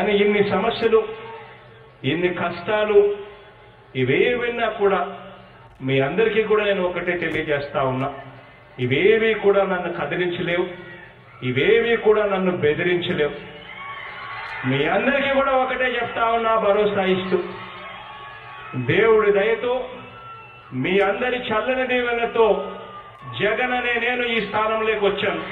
కానీ ఇన్ని సమస్యలు ఇన్ని కష్టాలు ఇవేవిన్నా కూడా మీ అందరికీ కూడా నేను ఒకటే తెలియజేస్తా ఉన్నా ఇవేవి కూడా నన్ను కదిలించలేవు ఇవేవి కూడా నన్ను బెదిరించలేవు మీ అందరికీ కూడా ఒకటే చెప్తా ఉన్నా భరోసా ఇస్తూ దేవుడి దయతో మీ అందరి చల్లని దీవెనతో జగన్ అనే నేను ఈ స్థానంలోకి వచ్చాను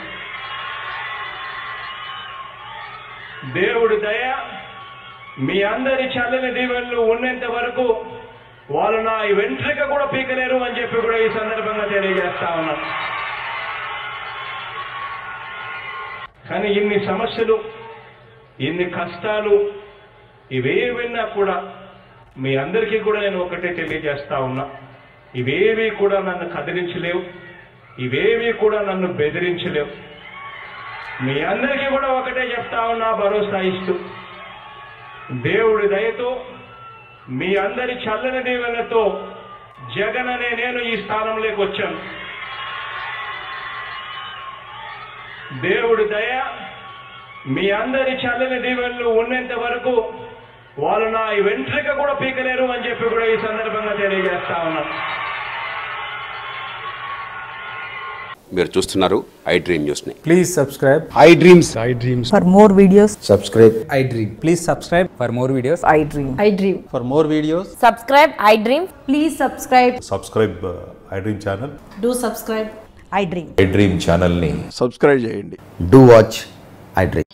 దేవుడి దయ మీ అందరి చల్లని దీవెనలు ఉన్నంత వరకు వాళ్ళు నా ఈ వెంట్రిక కూడా పీకలేరు అని చెప్పి కూడా ఈ సందర్భంగా తెలియజేస్తా ఉన్నాను కానీ ఇన్ని సమస్యలు ఇన్ని కష్టాలు ఇవేవిన్నా కూడా మీ అందరికీ కూడా నేను ఒకటే తెలియజేస్తా ఉన్నా ఇవేవి కూడా నన్ను కదిలించలేవు ఇవేవి కూడా నన్ను బెదిరించలేవు మీ అందరికీ కూడా ఒకటే చెప్తా ఉన్నా భరోసా ఇస్తూ దేవుడి దయతో మీ అందరి చల్లని దీవెనతో జగన్ అనే నేను ఈ స్థానంలోకి వచ్చాను దేవుడి దయ మీ అందరి చల్లని దీవెనలు ఉన్నంత వరకు వాళ్ళు నా ఈ వెంట్రిక కూడా పీకలేరు అని చెప్పి కూడా ఈ సందర్భంగా తెలియజేస్తా ఉన్నాను మీరు చూస్తున్నారు ఐ డ్రీమ్ న్యూస్ని Please subscribe. I dreams For more videos, subscribe I dream. Please subscribe for more videos. I dream. I dream. For more videos Subscribe, I dream. Please subscribe. Subscribe I dream channel Do subscribe. I dream. I dream ఛానల్ని subscribe చేయండి do watch I dream